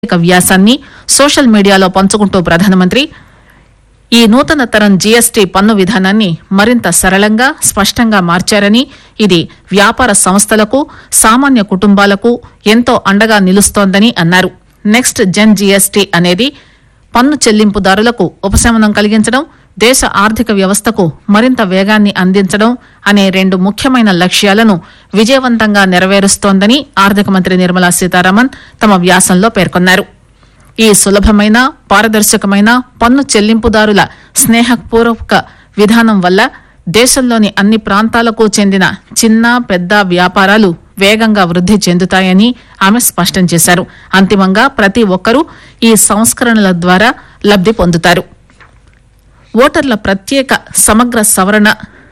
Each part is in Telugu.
ప్రత్యేక వ్యాసాన్ని సోషల్ మీడియాలో పంచుకుంటూ ప్రధానమంత్రి ఈ నూతన తరం జీఎస్టీ పన్ను విధానాన్ని మరింత సరళంగా స్పష్టంగా మార్చారని ఇది వ్యాపార సంస్థలకు సామాన్య కుటుంబాలకు ఎంతో అండగా నిలుస్తోందని అన్నారు నెక్స్ట్ జెన్ జీఎస్టీ అనేది పన్ను చెల్లింపుదారులకు ఉపశమనం కలిగించడం దేశ ఆర్థిక వ్యవస్థకు మరింత వేగాన్ని అందించడం అనే రెండు ముఖ్యమైన లక్ష్యాలను విజయవంతంగా నెరవేరుస్తోందని ఆర్థిక మంత్రి నిర్మలా సీతారామన్ తమ వ్యాసంలో పేర్కొన్నారు ఈ సులభమైన పారదర్శకమైన పన్ను చెల్లింపుదారుల స్నేహపూర్వక విధానం వల్ల దేశంలోని అన్ని ప్రాంతాలకు చెందిన చిన్న పెద్ద వ్యాపారాలు వేగంగా వృద్ది చెందుతాయని ఆమె స్పష్టం చేశారు అంతిమంగా ప్రతి ఒక్కరూ ఈ సంస్కరణల ద్వారా లబ్ది పొందుతారు ఓటర్ల ప్రత్యేక సమగ్ర సవరణ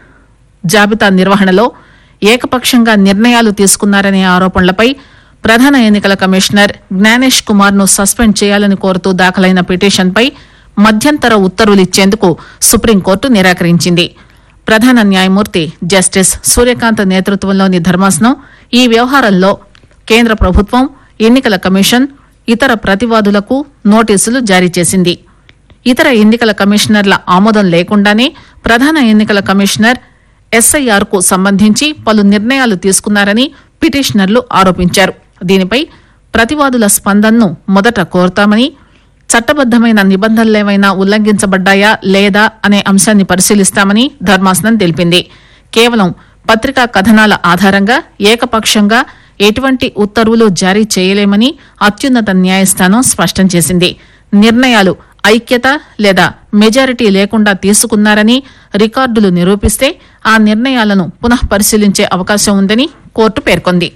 జాబితా నిర్వహణలో ఏకపక్షంగా నిర్ణయాలు తీసుకున్నారనే ఆరోపణలపై ప్రధాన ఎన్నికల కమిషనర్ జ్ఞానేష్ కుమార్ ను సస్పెండ్ చేయాలని కోరుతూ దాఖలైన పిటిషన్పై మధ్యంతర ఉత్తర్వులిచ్చేందుకు సుప్రీంకోర్టు నిరాకరించింది ప్రధాన న్యాయమూర్తి జస్టిస్ సూర్యకాంత్ నేతృత్వంలోని ధర్మాసనం ఈ వ్యవహారంలో కేంద్ర ప్రభుత్వం ఎన్నికల కమిషన్ ఇతర ప్రతివాదులకు నోటీసులు జారీ చేసింది ఇతర ఎన్నికల కమిషనర్ల ఆమోదం లేకుండానే ప్రధాన ఎన్నికల కమిషనర్ ఎస్ఐఆర్ కు సంబంధించి పలు నిర్ణయాలు తీసుకున్నారని పిటిషనర్లు ఆరోపించారు దీనిపై ప్రతివాదుల స్పందనను మొదట కోరతామని చట్టబద్దమైన నిబంధనలేవైనా ఉల్లంఘించబడ్డాయా లేదా అనే అంశాన్ని పరిశీలిస్తామని ధర్మాసనం తెలిపింది కేవలం పత్రికా కథనాల ఆధారంగా ఏకపక్షంగా ఎటువంటి ఉత్తర్వులు జారీ చేయలేమని అత్యున్నత న్యాయస్థానం స్పష్టం చేసింది నిర్ణయాలు ఐక్యత లేదా మెజారిటీ లేకుండా తీసుకున్నారని రికార్డులు నిరూపిస్తే ఆ నిర్ణయాలను పునః పరిశీలించే అవకాశం ఉందని కోర్టు పేర్కొంది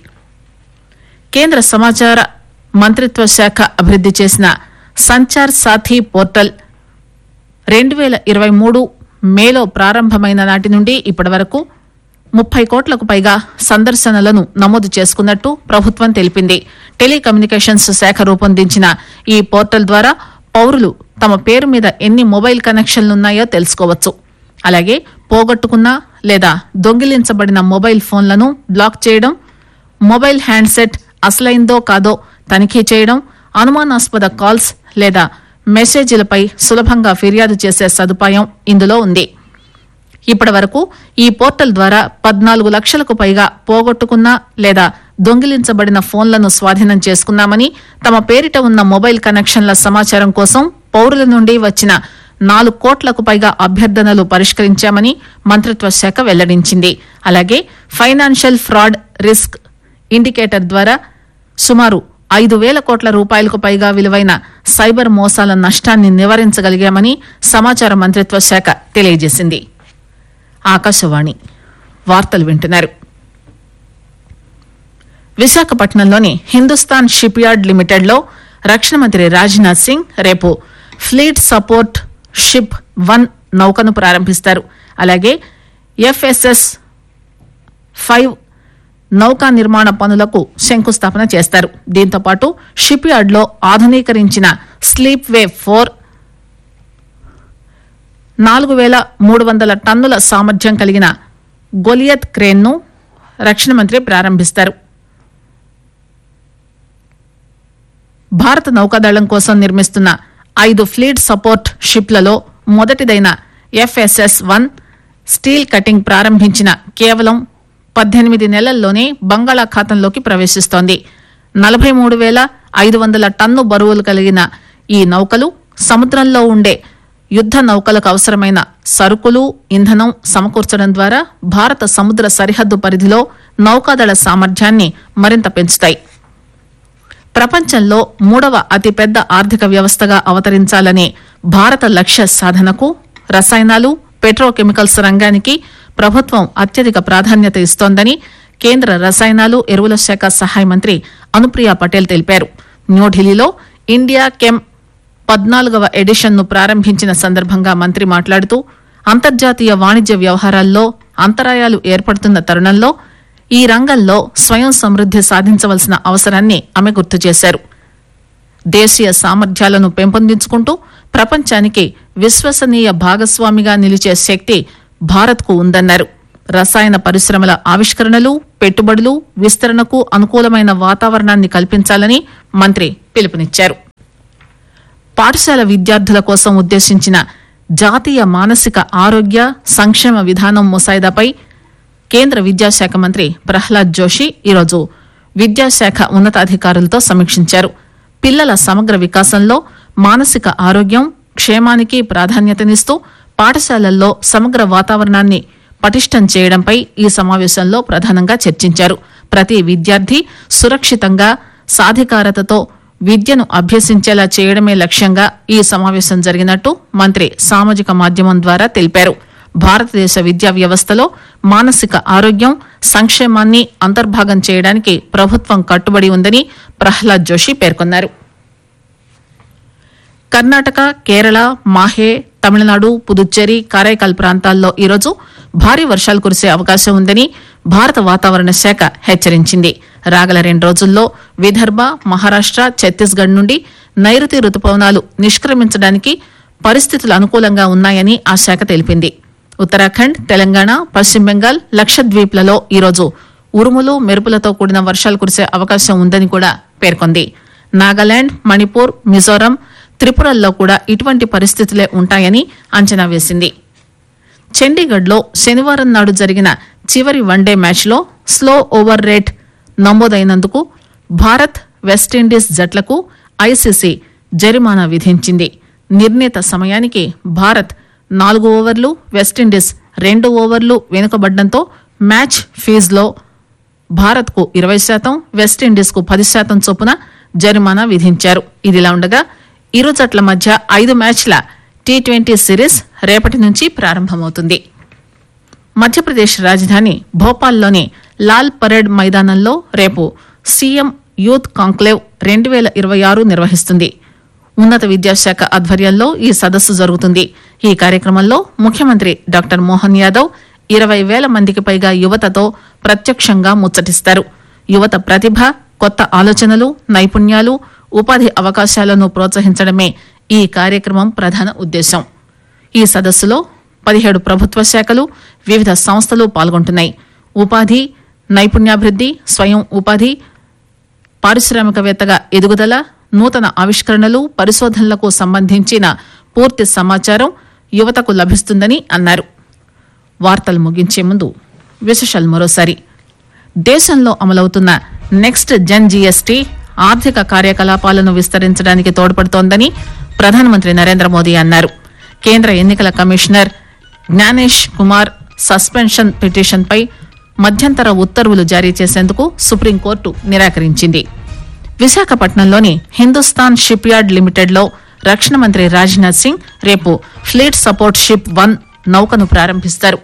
కేంద్ర సమాచార మంత్రిత్వ శాఖ అభివృద్ది చేసిన సంచార్ సాథీ పోర్టల్ రెండు వేల ఇరవై మూడు మేలో ప్రారంభమైన నాటి నుండి ఇప్పటి వరకు ముప్పై కోట్లకు పైగా సందర్శనలను నమోదు చేసుకున్నట్టు ప్రభుత్వం తెలిపింది టెలికమ్యూనికేషన్స్ శాఖ రూపొందించిన ఈ పోర్టల్ ద్వారా పౌరులు తమ పేరు మీద ఎన్ని మొబైల్ కనెక్షన్లున్నాయో తెలుసుకోవచ్చు అలాగే పోగొట్టుకున్న లేదా దొంగిలించబడిన మొబైల్ ఫోన్లను బ్లాక్ చేయడం మొబైల్ హ్యాండ్సెట్ అసలైందో కాదో తనిఖీ చేయడం అనుమానాస్పద కాల్స్ లేదా మెసేజీలపై సులభంగా ఫిర్యాదు చేసే సదుపాయం ఇందులో ఉంది ఇప్పటి వరకు ఈ పోర్టల్ ద్వారా పద్నాలుగు లక్షలకు పైగా పోగొట్టుకున్న లేదా దొంగిలించబడిన ఫోన్లను స్వాధీనం చేసుకున్నామని తమ పేరిట ఉన్న మొబైల్ కనెక్షన్ల సమాచారం కోసం పౌరుల నుండి వచ్చిన నాలుగు కోట్లకు పైగా అభ్యర్థనలు పరిష్కరించామని మంత్రిత్వ శాఖ వెల్లడించింది అలాగే ఫైనాన్షియల్ ఫ్రాడ్ రిస్క్ ఇండికేటర్ ద్వారా సుమారు ఐదు వేల కోట్ల రూపాయలకు పైగా విలువైన సైబర్ మోసాల నష్టాన్ని నివారించగలిగామని సమాచార మంత్రిత్వ శాఖ తెలియజేసింది ఆకాశవాణి వార్తలు వింటున్నారు విశాఖపట్నంలోని హిందుస్థాన్ షిప్ యార్డ్ లిమిటెడ్ లో రక్షణ మంత్రి రాజ్నాథ్ సింగ్ రేపు ఫ్లీట్ సపోర్ట్ షిప్ వన్ నౌకను ప్రారంభిస్తారు అలాగే ఎఫ్ఎస్ఎస్ ఫైవ్ నౌకా నిర్మాణ పనులకు శంకుస్థాపన చేస్తారు దీంతో పాటు షిప్ యార్డ్ లో ఆధునీకరించిన స్లీప్ వే ఫోర్ నాలుగు వేల మూడు వందల టన్నుల సామర్థ్యం కలిగిన గొలియత్ క్రేన్ ను రక్షణ మంత్రి ప్రారంభిస్తారు భారత నౌకాదళం కోసం నిర్మిస్తున్న ఐదు ఫ్లీట్ సపోర్ట్ షిప్లలో మొదటిదైన ఎఫ్ఎస్ఎస్ వన్ స్టీల్ కటింగ్ ప్రారంభించిన కేవలం పద్దెనిమిది నెలల్లోనే బంగాళాఖాతంలోకి ప్రవేశిస్తోంది నలభై మూడు వేల ఐదు వందల టన్ను బరువులు కలిగిన ఈ నౌకలు సముద్రంలో ఉండే యుద్ద నౌకలకు అవసరమైన సరుకులు ఇంధనం సమకూర్చడం ద్వారా భారత సముద్ర సరిహద్దు పరిధిలో నౌకాదళ సామర్థ్యాన్ని మరింత పెంచుతాయి ప్రపంచంలో మూడవ అతిపెద్ద ఆర్థిక వ్యవస్థగా అవతరించాలనే భారత లక్ష్య సాధనకు రసాయనాలు పెట్రోకెమికల్స్ రంగానికి ప్రభుత్వం అత్యధిక ప్రాధాన్యత ఇస్తోందని కేంద్ర రసాయనాలు ఎరువుల శాఖ సహాయ మంత్రి అనుప్రియ పటేల్ తెలిపారు న్యూఢిల్లీలో ఇండియా కెమ్ పద్నాలుగవ ఎడిషన్ ను ప్రారంభించిన సందర్భంగా మంత్రి మాట్లాడుతూ అంతర్జాతీయ వాణిజ్య వ్యవహారాల్లో అంతరాయాలు ఏర్పడుతున్న తరుణంలో ఈ రంగంలో స్వయం సమృద్ది సాధించవలసిన అవసరాన్ని ఆమె గుర్తు చేశారు దేశీయ సామర్థ్యాలను పెంపొందించుకుంటూ ప్రపంచానికి విశ్వసనీయ భాగస్వామిగా నిలిచే శక్తి భారత్కు ఉందన్నారు రసాయన పరిశ్రమల ఆవిష్కరణలు పెట్టుబడులు విస్తరణకు అనుకూలమైన వాతావరణాన్ని కల్పించాలని మంత్రి పిలుపునిచ్చారు పాఠశాల విద్యార్థుల కోసం ఉద్దేశించిన జాతీయ మానసిక ఆరోగ్య సంక్షేమ విధానం ముసాయిదాపై కేంద్ర విద్యాశాఖ మంత్రి ప్రహ్లాద్ జోషి ఈరోజు విద్యాశాఖ ఉన్నతాధికారులతో సమీక్షించారు పిల్లల సమగ్ర వికాసంలో మానసిక ఆరోగ్యం క్షేమానికి ప్రాధాన్యతనిస్తూ పాఠశాలల్లో సమగ్ర వాతావరణాన్ని పటిష్టం చేయడంపై ఈ సమావేశంలో ప్రధానంగా చర్చించారు ప్రతి విద్యార్థి సురక్షితంగా సాధికారతతో విద్యను అభ్యసించేలా చేయడమే లక్ష్యంగా ఈ సమావేశం జరిగినట్టు మంత్రి సామాజిక మాధ్యమం ద్వారా తెలిపారు భారతదేశ విద్యా వ్యవస్థలో మానసిక ఆరోగ్యం సంక్షేమాన్ని అంతర్భాగం చేయడానికి ప్రభుత్వం కట్టుబడి ఉందని ప్రహ్లాద్ జోషి పేర్కొన్నారు కర్ణాటక కేరళ మాహే తమిళనాడు పుదుచ్చేరి కారైకాల్ ప్రాంతాల్లో ఈరోజు భారీ వర్షాలు కురిసే అవకాశం ఉందని భారత వాతావరణ శాఖ హెచ్చరించింది రాగల రెండు రోజుల్లో విదర్భ మహారాష్ట ఛత్తీస్గఢ్ నుండి నైరుతి రుతుపవనాలు నిష్క్రమించడానికి పరిస్థితులు అనుకూలంగా ఉన్నాయని ఆ శాఖ తెలిపింది ఉత్తరాఖండ్ తెలంగాణ పశ్చిమ బెంగాల్ లక్షద్వీప్లలో ఈరోజు ఉరుములు మెరుపులతో కూడిన వర్షాలు కురిసే అవకాశం ఉందని కూడా పేర్కొంది నాగాలాండ్ మణిపూర్ మిజోరం త్రిపురల్లో కూడా ఇటువంటి పరిస్థితులే ఉంటాయని అంచనా వేసింది చండీగఢ్లో శనివారం నాడు జరిగిన చివరి వన్డే మ్యాచ్లో స్లో ఓవర్ రేట్ నమోదైనందుకు భారత్ వెస్టిండీస్ జట్లకు ఐసీసీ జరిమానా విధించింది నిర్ణీత సమయానికి భారత్ నాలుగు ఓవర్లు వెస్టిండీస్ రెండు ఓవర్లు వెనుకబడ్డంతో మ్యాచ్ ఫీజులో భారత్కు ఇరవై శాతం వెస్టిండీస్కు పది శాతం చొప్పున జరిమానా విధించారు ఇదిలా ఉండగా ఇరు జట్ల మధ్య ఐదు మ్యాచ్ల టీ ట్వంటీ సిరీస్ రేపటి నుంచి ప్రారంభమవుతుంది మధ్యప్రదేశ్ రాజధాని భోపాల్లోని లాల్ పరేడ్ మైదానంలో రేపు సీఎం యూత్ కాంక్లేవ్ రెండు వేల ఇరవై ఆరు నిర్వహిస్తుంది ఉన్నత విద్యాశాఖ ఆధ్వర్యంలో ఈ సదస్సు జరుగుతుంది ఈ కార్యక్రమంలో ముఖ్యమంత్రి డాక్టర్ మోహన్ యాదవ్ ఇరవై వేల మందికి పైగా యువతతో ప్రత్యక్షంగా ముచ్చటిస్తారు యువత ప్రతిభ కొత్త ఆలోచనలు నైపుణ్యాలు ఉపాధి అవకాశాలను ప్రోత్సహించడమే ఈ కార్యక్రమం ప్రధాన ఉద్దేశం ఈ సదస్సులో పదిహేడు ప్రభుత్వ శాఖలు వివిధ సంస్థలు పాల్గొంటున్నాయి ఉపాధి నైపుణ్యాభివృద్ది స్వయం ఉపాధి పారిశ్రామికవేత్తగా ఎదుగుదల నూతన ఆవిష్కరణలు పరిశోధనలకు సంబంధించిన పూర్తి సమాచారం యువతకు లభిస్తుందని అన్నారు వార్తలు ముగించే ముందు విశేషాలు మరోసారి దేశంలో అమలవుతున్న నెక్స్ట్ జన్ జీఎస్టీ ఆర్థిక కార్యకలాపాలను విస్తరించడానికి తోడ్పడుతోందని ప్రధానమంత్రి నరేంద్ర మోదీ అన్నారు కేంద్ర ఎన్నికల కమిషనర్ జ్ఞానేష్ కుమార్ సస్పెన్షన్ పిటిషన్పై మధ్యంతర ఉత్తర్వులు జారీ చేసేందుకు సుప్రీంకోర్టు నిరాకరించింది విశాఖపట్నంలోని హిందుస్థాన్ షిప్ యార్డ్ లిమిటెడ్లో రక్షణ మంత్రి రాజ్నాథ్ సింగ్ రేపు ఫ్లీట్ సపోర్ట్ షిప్ వన్ నౌకను ప్రారంభిస్తారు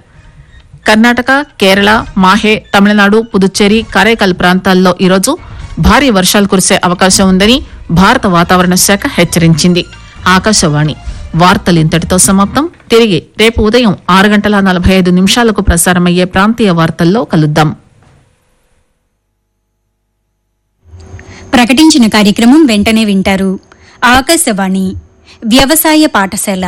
కర్ణాటక కేరళ మాహే తమిళనాడు పుదుచ్చేరి కారైకాల్ ప్రాంతాల్లో ఈరోజు భారీ వర్షాలు కురిసే అవకాశం ఉందని భారత వాతావరణ శాఖ హెచ్చరించింది ఆకాశవాణి వార్తలు ఇంతటితో సమాప్తం తిరిగి రేపు ఉదయం ఆరు గంటల నలభై ఐదు నిమిషాలకు ప్రసారమయ్యే ప్రాంతీయ వార్తల్లో కలుద్దాం ప్రకటించిన కార్యక్రమం వెంటనే వింటారు ఆకాశవాణి వ్యవసాయ పాఠశాల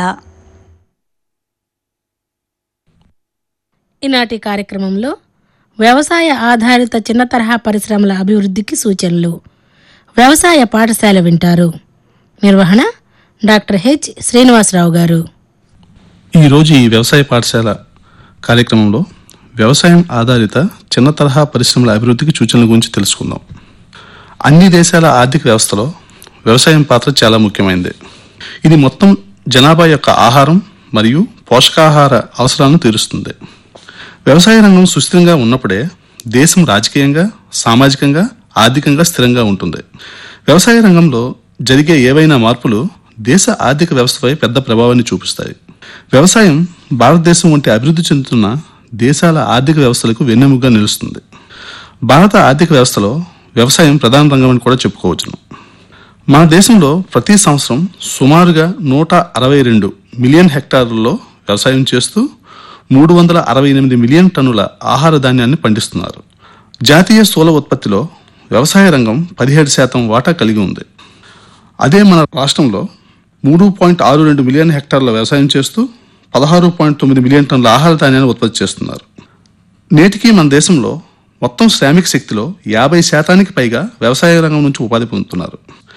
ఈనాటి కార్యక్రమంలో వ్యవసాయ ఆధారిత చిన్న తరహా పరిశ్రమల అభివృద్ధికి సూచనలు వ్యవసాయ పాఠశాల వింటారు నిర్వహణ డాక్టర్ హెచ్ శ్రీనివాసరావు గారు ఈరోజు ఈ వ్యవసాయ పాఠశాల కార్యక్రమంలో వ్యవసాయం ఆధారిత చిన్న తరహా పరిశ్రమల అభివృద్ధికి సూచనల గురించి తెలుసుకుందాం అన్ని దేశాల ఆర్థిక వ్యవస్థలో వ్యవసాయం పాత్ర చాలా ముఖ్యమైనది ఇది మొత్తం జనాభా యొక్క ఆహారం మరియు పోషకాహార అవసరాలను తీరుస్తుంది వ్యవసాయ రంగం సుస్థిరంగా ఉన్నప్పుడే దేశం రాజకీయంగా సామాజికంగా ఆర్థికంగా స్థిరంగా ఉంటుంది వ్యవసాయ రంగంలో జరిగే ఏవైనా మార్పులు దేశ ఆర్థిక వ్యవస్థపై పెద్ద ప్రభావాన్ని చూపిస్తాయి వ్యవసాయం భారతదేశం వంటి అభివృద్ధి చెందుతున్న దేశాల ఆర్థిక వ్యవస్థలకు వెన్నెముగ్గా నిలుస్తుంది భారత ఆర్థిక వ్యవస్థలో వ్యవసాయం ప్రధాన రంగం అని కూడా చెప్పుకోవచ్చును మన దేశంలో ప్రతి సంవత్సరం సుమారుగా నూట అరవై రెండు మిలియన్ హెక్టార్లలో వ్యవసాయం చేస్తూ మూడు వందల అరవై ఎనిమిది మిలియన్ టన్నుల ఆహార ధాన్యాన్ని పండిస్తున్నారు జాతీయ స్థూల ఉత్పత్తిలో వ్యవసాయ రంగం పదిహేడు శాతం వాటా కలిగి ఉంది అదే మన రాష్ట్రంలో మూడు పాయింట్ ఆరు రెండు మిలియన్ హెక్టార్ల వ్యవసాయం చేస్తూ పదహారు పాయింట్ తొమ్మిది మిలియన్ టన్నుల ఆహార ధాన్యాన్ని ఉత్పత్తి చేస్తున్నారు నేటికి మన దేశంలో మొత్తం శ్రామిక శక్తిలో యాభై శాతానికి పైగా వ్యవసాయ రంగం నుంచి ఉపాధి పొందుతున్నారు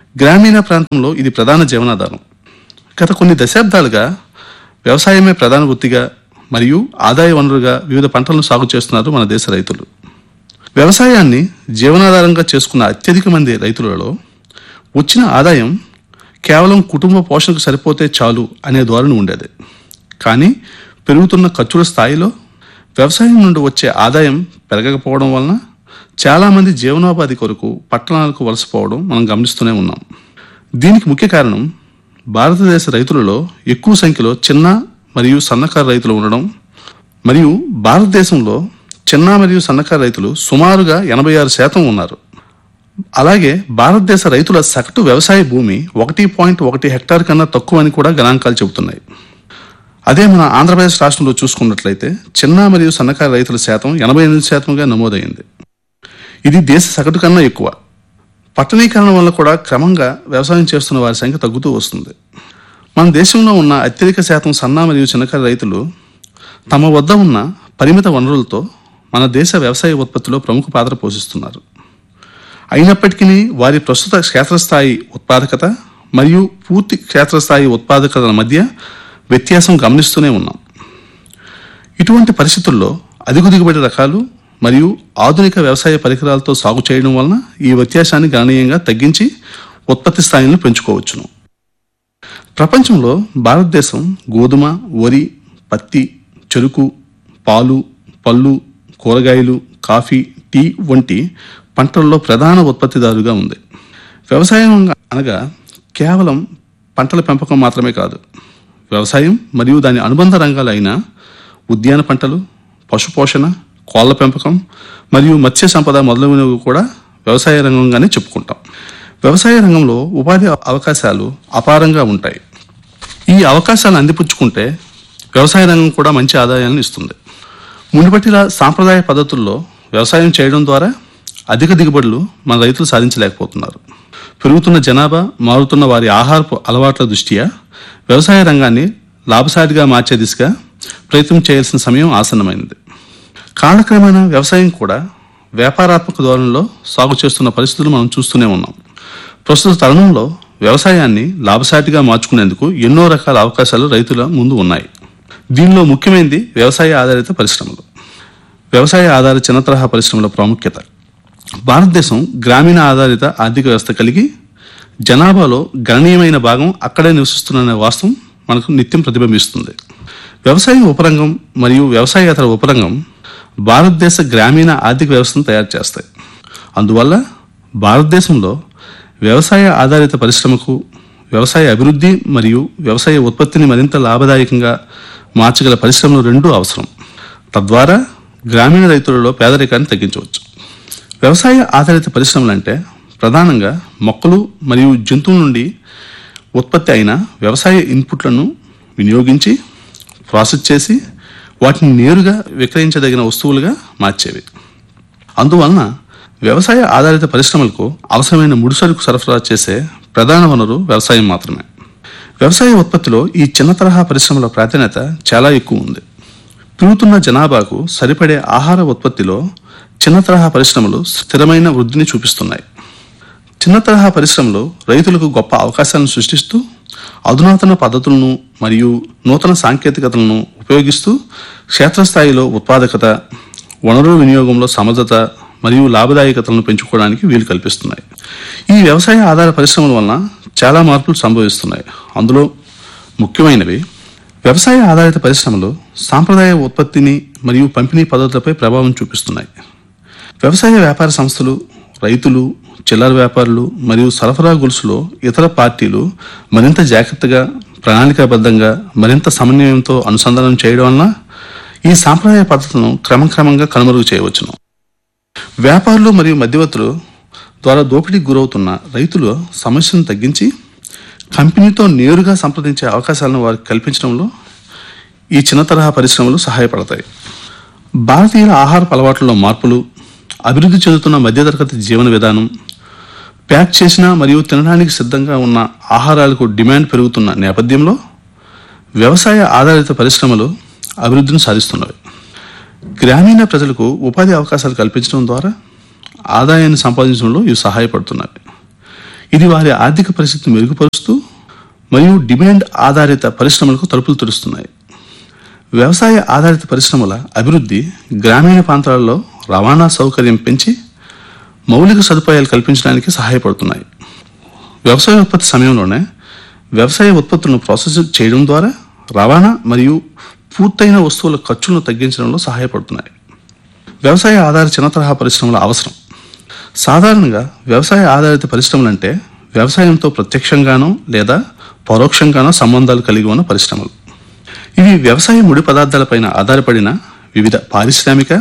గ్రామీణ ప్రాంతంలో ఇది ప్రధాన జీవనాధారం గత కొన్ని దశాబ్దాలుగా వ్యవసాయమే ప్రధాన వృత్తిగా మరియు ఆదాయ వనరుగా వివిధ పంటలను సాగు చేస్తున్నారు మన దేశ రైతులు వ్యవసాయాన్ని జీవనాధారంగా చేసుకున్న అత్యధిక మంది రైతులలో వచ్చిన ఆదాయం కేవలం కుటుంబ పోషణకు సరిపోతే చాలు అనే ధోరణి ఉండేది కానీ పెరుగుతున్న ఖర్చుల స్థాయిలో వ్యవసాయం నుండి వచ్చే ఆదాయం పెరగకపోవడం వలన చాలామంది జీవనోపాధి కొరకు పట్టణాలకు వలసపోవడం మనం గమనిస్తూనే ఉన్నాం దీనికి ముఖ్య కారణం భారతదేశ రైతులలో ఎక్కువ సంఖ్యలో చిన్న మరియు సన్నకారు రైతులు ఉండడం మరియు భారతదేశంలో చిన్న మరియు సన్నకారు రైతులు సుమారుగా ఎనభై ఆరు శాతం ఉన్నారు అలాగే భారతదేశ రైతుల సగటు వ్యవసాయ భూమి ఒకటి పాయింట్ ఒకటి హెక్టార్ కన్నా తక్కువ అని కూడా గణాంకాలు చెబుతున్నాయి అదే మన ఆంధ్రప్రదేశ్ రాష్ట్రంలో చూసుకున్నట్లయితే చిన్న మరియు సన్నకారు రైతుల శాతం ఎనభై ఎనిమిది శాతంగా నమోదైంది ఇది దేశ సగటు కన్నా ఎక్కువ పట్టణీకరణ వల్ల కూడా క్రమంగా వ్యవసాయం చేస్తున్న వారి సంఖ్య తగ్గుతూ వస్తుంది మన దేశంలో ఉన్న అత్యధిక శాతం సన్న మరియు చిన్నకారు రైతులు తమ వద్ద ఉన్న పరిమిత వనరులతో మన దేశ వ్యవసాయ ఉత్పత్తిలో ప్రముఖ పాత్ర పోషిస్తున్నారు అయినప్పటికీ వారి ప్రస్తుత క్షేత్రస్థాయి ఉత్పాదకత మరియు పూర్తి క్షేత్రస్థాయి ఉత్పాదకతల మధ్య వ్యత్యాసం గమనిస్తూనే ఉన్నాం ఇటువంటి పరిస్థితుల్లో అధిక దిగుబడి రకాలు మరియు ఆధునిక వ్యవసాయ పరికరాలతో సాగు చేయడం వలన ఈ వ్యత్యాసాన్ని గణనీయంగా తగ్గించి ఉత్పత్తి స్థాయిలను పెంచుకోవచ్చును ప్రపంచంలో భారతదేశం గోధుమ వరి పత్తి చెరుకు పాలు పళ్ళు కూరగాయలు కాఫీ టీ వంటి పంటల్లో ప్రధాన ఉత్పత్తిదారుగా ఉంది వ్యవసాయం అనగా కేవలం పంటల పెంపకం మాత్రమే కాదు వ్యవసాయం మరియు దాని అనుబంధ రంగాలు అయిన ఉద్యాన పంటలు పశుపోషణ కోళ్ల పెంపకం మరియు మత్స్య సంపద మొదలైనవి కూడా వ్యవసాయ రంగంగానే చెప్పుకుంటాం వ్యవసాయ రంగంలో ఉపాధి అవకాశాలు అపారంగా ఉంటాయి ఈ అవకాశాలను అందిపుచ్చుకుంటే వ్యవసాయ రంగం కూడా మంచి ఆదాయాలను ఇస్తుంది మునుపటిలా సాంప్రదాయ పద్ధతుల్లో వ్యవసాయం చేయడం ద్వారా అధిక దిగుబడులు మన రైతులు సాధించలేకపోతున్నారు పెరుగుతున్న జనాభా మారుతున్న వారి ఆహారపు అలవాట్ల దృష్ట్యా వ్యవసాయ రంగాన్ని లాభసాటిగా మార్చే దిశగా ప్రయత్నం చేయాల్సిన సమయం ఆసన్నమైంది కాలక్రమేణా వ్యవసాయం కూడా వ్యాపారాత్మక ధోరణిలో సాగు చేస్తున్న పరిస్థితులు మనం చూస్తూనే ఉన్నాం ప్రస్తుత తరుణంలో వ్యవసాయాన్ని లాభసాటిగా మార్చుకునేందుకు ఎన్నో రకాల అవకాశాలు రైతుల ముందు ఉన్నాయి దీనిలో ముఖ్యమైనది వ్యవసాయ ఆధారిత పరిశ్రమలు వ్యవసాయ ఆధారిత చిన్న తరహా పరిశ్రమల ప్రాముఖ్యత భారతదేశం గ్రామీణ ఆధారిత ఆర్థిక వ్యవస్థ కలిగి జనాభాలో గణనీయమైన భాగం అక్కడే నివసిస్తున్న వాస్తవం మనకు నిత్యం ప్రతిబింబిస్తుంది వ్యవసాయ ఉపరంగం మరియు వ్యవసాయేతర ఉపరంగం భారతదేశ గ్రామీణ ఆర్థిక వ్యవస్థను తయారు చేస్తాయి అందువల్ల భారతదేశంలో వ్యవసాయ ఆధారిత పరిశ్రమకు వ్యవసాయ అభివృద్ధి మరియు వ్యవసాయ ఉత్పత్తిని మరింత లాభదాయకంగా మార్చగల పరిశ్రమలు రెండూ అవసరం తద్వారా గ్రామీణ రైతులలో పేదరికాన్ని తగ్గించవచ్చు వ్యవసాయ ఆధారిత పరిశ్రమలు అంటే ప్రధానంగా మొక్కలు మరియు జంతువుల నుండి ఉత్పత్తి అయిన వ్యవసాయ ఇన్పుట్లను వినియోగించి ప్రాసెస్ చేసి వాటిని నేరుగా విక్రయించదగిన వస్తువులుగా మార్చేవి అందువలన వ్యవసాయ ఆధారిత పరిశ్రమలకు అవసరమైన ముడిసరుకు సరఫరా చేసే ప్రధాన వనరు వ్యవసాయం మాత్రమే వ్యవసాయ ఉత్పత్తిలో ఈ చిన్న తరహా పరిశ్రమల ప్రాధాన్యత చాలా ఎక్కువ ఉంది పెరుగుతున్న జనాభాకు సరిపడే ఆహార ఉత్పత్తిలో చిన్న తరహా పరిశ్రమలు స్థిరమైన వృద్ధిని చూపిస్తున్నాయి చిన్న తరహా పరిశ్రమలు రైతులకు గొప్ప అవకాశాలను సృష్టిస్తూ అధునాతన పద్ధతులను మరియు నూతన సాంకేతికతలను ఉపయోగిస్తూ క్షేత్రస్థాయిలో ఉత్పాదకత వనరుల వినియోగంలో సమర్థత మరియు లాభదాయకతలను పెంచుకోవడానికి వీలు కల్పిస్తున్నాయి ఈ వ్యవసాయ ఆధార పరిశ్రమల వలన చాలా మార్పులు సంభవిస్తున్నాయి అందులో ముఖ్యమైనవి వ్యవసాయ ఆధారిత పరిశ్రమలు సాంప్రదాయ ఉత్పత్తిని మరియు పంపిణీ పద్ధతులపై ప్రభావం చూపిస్తున్నాయి వ్యవసాయ వ్యాపార సంస్థలు రైతులు చిల్లర వ్యాపారులు మరియు సరఫరా గొలుసులో ఇతర పార్టీలు మరింత జాగ్రత్తగా ప్రణాళికాబద్ధంగా మరింత సమన్వయంతో అనుసంధానం చేయడం వలన ఈ సాంప్రదాయ పద్ధతులను క్రమక్రమంగా కనుమరుగు చేయవచ్చును వ్యాపారులు మరియు మధ్యవర్తులు ద్వారా దోపిడీకి గురవుతున్న రైతులు సమస్యను తగ్గించి కంపెనీతో నేరుగా సంప్రదించే అవకాశాలను వారికి కల్పించడంలో ఈ చిన్న తరహా పరిశ్రమలు సహాయపడతాయి భారతీయుల ఆహార అలవాట్లలో మార్పులు అభివృద్ధి చెందుతున్న మధ్యతరగతి జీవన విధానం ప్యాక్ చేసిన మరియు తినడానికి సిద్ధంగా ఉన్న ఆహారాలకు డిమాండ్ పెరుగుతున్న నేపథ్యంలో వ్యవసాయ ఆధారిత పరిశ్రమలు అభివృద్ధిని సాధిస్తున్నవి గ్రామీణ ప్రజలకు ఉపాధి అవకాశాలు కల్పించడం ద్వారా ఆదాయాన్ని సంపాదించడంలో ఇవి సహాయపడుతున్నాయి ఇది వారి ఆర్థిక పరిస్థితిని మెరుగుపరుస్తూ మరియు డిమాండ్ ఆధారిత పరిశ్రమలకు తలుపులు తెరుస్తున్నాయి వ్యవసాయ ఆధారిత పరిశ్రమల అభివృద్ధి గ్రామీణ ప్రాంతాలలో రవాణా సౌకర్యం పెంచి మౌలిక సదుపాయాలు కల్పించడానికి సహాయపడుతున్నాయి వ్యవసాయ ఉత్పత్తి సమయంలోనే వ్యవసాయ ఉత్పత్తులను ప్రాసెస్ చేయడం ద్వారా రవాణా మరియు పూర్తయిన వస్తువుల ఖర్చులను తగ్గించడంలో సహాయపడుతున్నాయి వ్యవసాయ ఆధారిత చిన్న తరహా పరిశ్రమల అవసరం సాధారణంగా వ్యవసాయ ఆధారిత పరిశ్రమలు అంటే వ్యవసాయంతో ప్రత్యక్షంగానో లేదా పరోక్షంగానో సంబంధాలు కలిగి ఉన్న పరిశ్రమలు ఇవి వ్యవసాయ ముడి పదార్థాలపైన ఆధారపడిన వివిధ పారిశ్రామిక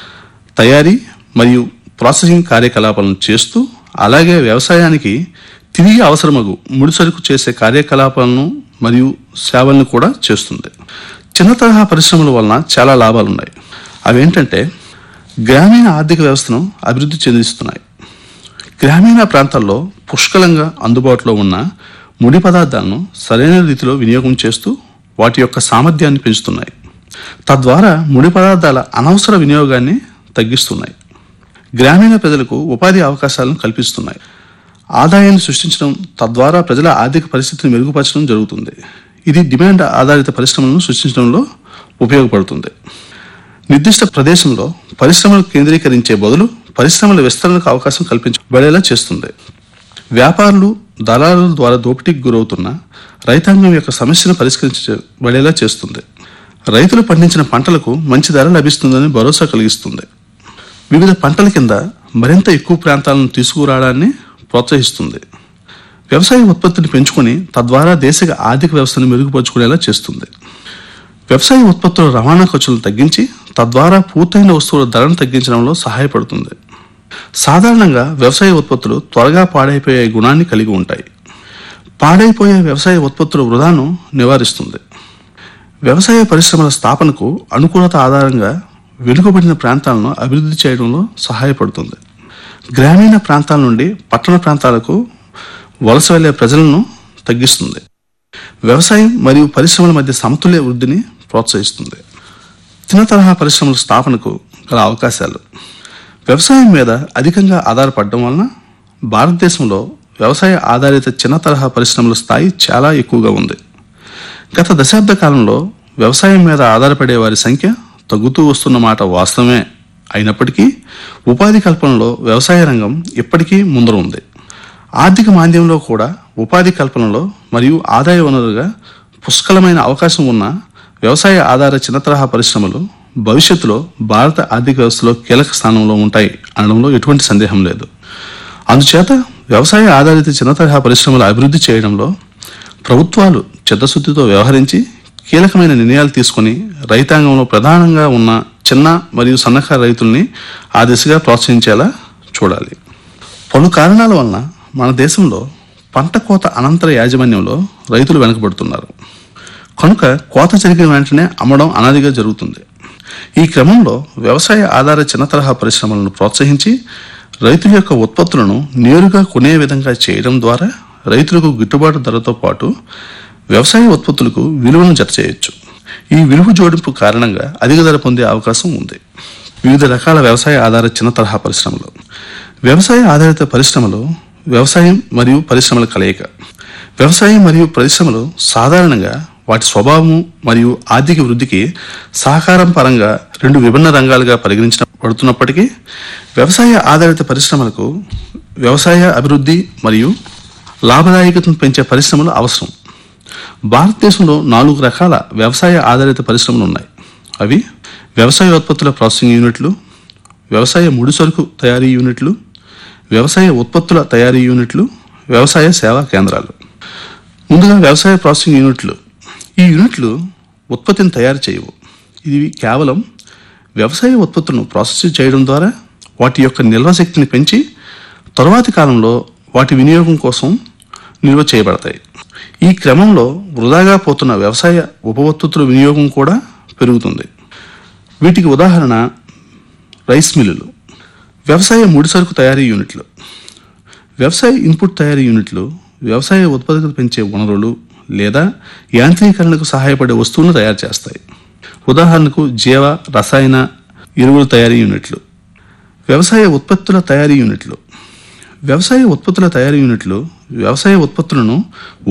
తయారీ మరియు ప్రాసెసింగ్ కార్యకలాపాలను చేస్తూ అలాగే వ్యవసాయానికి తిరిగి అవసరమగు ముడిసరుకు చేసే కార్యకలాపాలను మరియు సేవలను కూడా చేస్తుంది చిన్న తరహా పరిశ్రమల వలన చాలా లాభాలు ఉన్నాయి అవేంటంటే గ్రామీణ ఆర్థిక వ్యవస్థను అభివృద్ధి చెందిస్తున్నాయి గ్రామీణ ప్రాంతాల్లో పుష్కలంగా అందుబాటులో ఉన్న ముడి పదార్థాలను సరైన రీతిలో వినియోగం చేస్తూ వాటి యొక్క సామర్థ్యాన్ని పెంచుతున్నాయి తద్వారా ముడి పదార్థాల అనవసర వినియోగాన్ని తగ్గిస్తున్నాయి గ్రామీణ ప్రజలకు ఉపాధి అవకాశాలను కల్పిస్తున్నాయి ఆదాయాన్ని సృష్టించడం తద్వారా ప్రజల ఆర్థిక పరిస్థితిని మెరుగుపరచడం జరుగుతుంది ఇది డిమాండ్ ఆధారిత పరిశ్రమలను సృష్టించడంలో ఉపయోగపడుతుంది నిర్దిష్ట ప్రదేశంలో పరిశ్రమలు కేంద్రీకరించే బదులు పరిశ్రమల విస్తరణకు అవకాశం కల్పించబడేలా చేస్తుంది వ్యాపారులు దళారుల ద్వారా దోపిడీకి గురవుతున్న రైతాంగం యొక్క సమస్యను పరిష్కరించబడేలా చేస్తుంది రైతులు పండించిన పంటలకు మంచి ధర లభిస్తుందని భరోసా కలిగిస్తుంది వివిధ పంటల కింద మరింత ఎక్కువ ప్రాంతాలను తీసుకురావడాన్ని ప్రోత్సహిస్తుంది వ్యవసాయ ఉత్పత్తిని పెంచుకొని తద్వారా దేశ ఆర్థిక వ్యవస్థను మెరుగుపరుచుకునేలా చేస్తుంది వ్యవసాయ ఉత్పత్తుల రవాణా ఖర్చులను తగ్గించి తద్వారా పూర్తయిన వస్తువుల ధరను తగ్గించడంలో సహాయపడుతుంది సాధారణంగా వ్యవసాయ ఉత్పత్తులు త్వరగా పాడైపోయే గుణాన్ని కలిగి ఉంటాయి పాడైపోయే వ్యవసాయ ఉత్పత్తుల వృధాను నివారిస్తుంది వ్యవసాయ పరిశ్రమల స్థాపనకు అనుకూలత ఆధారంగా వెనుకబడిన ప్రాంతాలను అభివృద్ధి చేయడంలో సహాయపడుతుంది గ్రామీణ ప్రాంతాల నుండి పట్టణ ప్రాంతాలకు వలస వెళ్లే ప్రజలను తగ్గిస్తుంది వ్యవసాయం మరియు పరిశ్రమల మధ్య సమతుల్య వృద్ధిని ప్రోత్సహిస్తుంది చిన్న తరహా పరిశ్రమల స్థాపనకు గల అవకాశాలు వ్యవసాయం మీద అధికంగా ఆధారపడడం వలన భారతదేశంలో వ్యవసాయ ఆధారిత చిన్న తరహా పరిశ్రమల స్థాయి చాలా ఎక్కువగా ఉంది గత దశాబ్ద కాలంలో వ్యవసాయం మీద ఆధారపడే వారి సంఖ్య తగ్గుతూ వస్తున్న మాట వాస్తవమే అయినప్పటికీ ఉపాధి కల్పనలో వ్యవసాయ రంగం ఇప్పటికీ ముందర ఉంది ఆర్థిక మాంద్యంలో కూడా ఉపాధి కల్పనలో మరియు ఆదాయ వనరుగా పుష్కలమైన అవకాశం ఉన్న వ్యవసాయ ఆధార చిన్న తరహా పరిశ్రమలు భవిష్యత్తులో భారత ఆర్థిక వ్యవస్థలో కీలక స్థానంలో ఉంటాయి అనడంలో ఎటువంటి సందేహం లేదు అందుచేత వ్యవసాయ ఆధారిత చిన్న తరహా పరిశ్రమల అభివృద్ధి చేయడంలో ప్రభుత్వాలు చిత్తశుద్ధితో వ్యవహరించి కీలకమైన నిర్ణయాలు తీసుకొని రైతాంగంలో ప్రధానంగా ఉన్న చిన్న మరియు సన్నకారు రైతుల్ని ఆ దిశగా ప్రోత్సహించేలా చూడాలి పలు కారణాల వలన మన దేశంలో పంట కోత అనంతర యాజమాన్యంలో రైతులు వెనకబడుతున్నారు కనుక కోత జరిగిన వెంటనే అమ్మడం అనాదిగా జరుగుతుంది ఈ క్రమంలో వ్యవసాయ ఆధార చిన్న తరహా పరిశ్రమలను ప్రోత్సహించి రైతుల యొక్క ఉత్పత్తులను నేరుగా కొనే విధంగా చేయడం ద్వారా రైతులకు గిట్టుబాటు ధరతో పాటు వ్యవసాయ ఉత్పత్తులకు విలువను జత చేయొచ్చు ఈ విలువ జోడింపు కారణంగా అధిక ధర పొందే అవకాశం ఉంది వివిధ రకాల వ్యవసాయ ఆధార చిన్న తరహా పరిశ్రమలు వ్యవసాయ ఆధారిత పరిశ్రమలు వ్యవసాయం మరియు పరిశ్రమల కలయిక వ్యవసాయం మరియు పరిశ్రమలు సాధారణంగా వాటి స్వభావము మరియు ఆర్థిక వృద్ధికి సహకారం పరంగా రెండు విభిన్న రంగాలుగా పరిగణించబడుతున్నప్పటికీ వ్యవసాయ ఆధారిత పరిశ్రమలకు వ్యవసాయ అభివృద్ధి మరియు లాభదాయకతను పెంచే పరిశ్రమలు అవసరం భారతదేశంలో నాలుగు రకాల వ్యవసాయ ఆధారిత పరిశ్రమలు ఉన్నాయి అవి వ్యవసాయ ఉత్పత్తుల ప్రాసెసింగ్ యూనిట్లు వ్యవసాయ ముడిసరుకు తయారీ యూనిట్లు వ్యవసాయ ఉత్పత్తుల తయారీ యూనిట్లు వ్యవసాయ సేవా కేంద్రాలు ముందుగా వ్యవసాయ ప్రాసెసింగ్ యూనిట్లు ఈ యూనిట్లు ఉత్పత్తిని తయారు చేయవు ఇవి కేవలం వ్యవసాయ ఉత్పత్తులను ప్రాసెస్ చేయడం ద్వారా వాటి యొక్క నిల్వ శక్తిని పెంచి తరువాతి కాలంలో వాటి వినియోగం కోసం నిల్వ చేయబడతాయి ఈ క్రమంలో వృధాగా పోతున్న వ్యవసాయ ఉప ఉత్పత్తుల వినియోగం కూడా పెరుగుతుంది వీటికి ఉదాహరణ రైస్ మిల్లులు వ్యవసాయ ముడిసరుకు తయారీ యూనిట్లు వ్యవసాయ ఇన్పుట్ తయారీ యూనిట్లు వ్యవసాయ ఉత్పాదకత పెంచే వనరులు లేదా యాంత్రీకరణకు సహాయపడే వస్తువులను తయారు చేస్తాయి ఉదాహరణకు జీవ రసాయన ఎరువుల తయారీ యూనిట్లు వ్యవసాయ ఉత్పత్తుల తయారీ యూనిట్లు వ్యవసాయ ఉత్పత్తుల తయారీ యూనిట్లు వ్యవసాయ ఉత్పత్తులను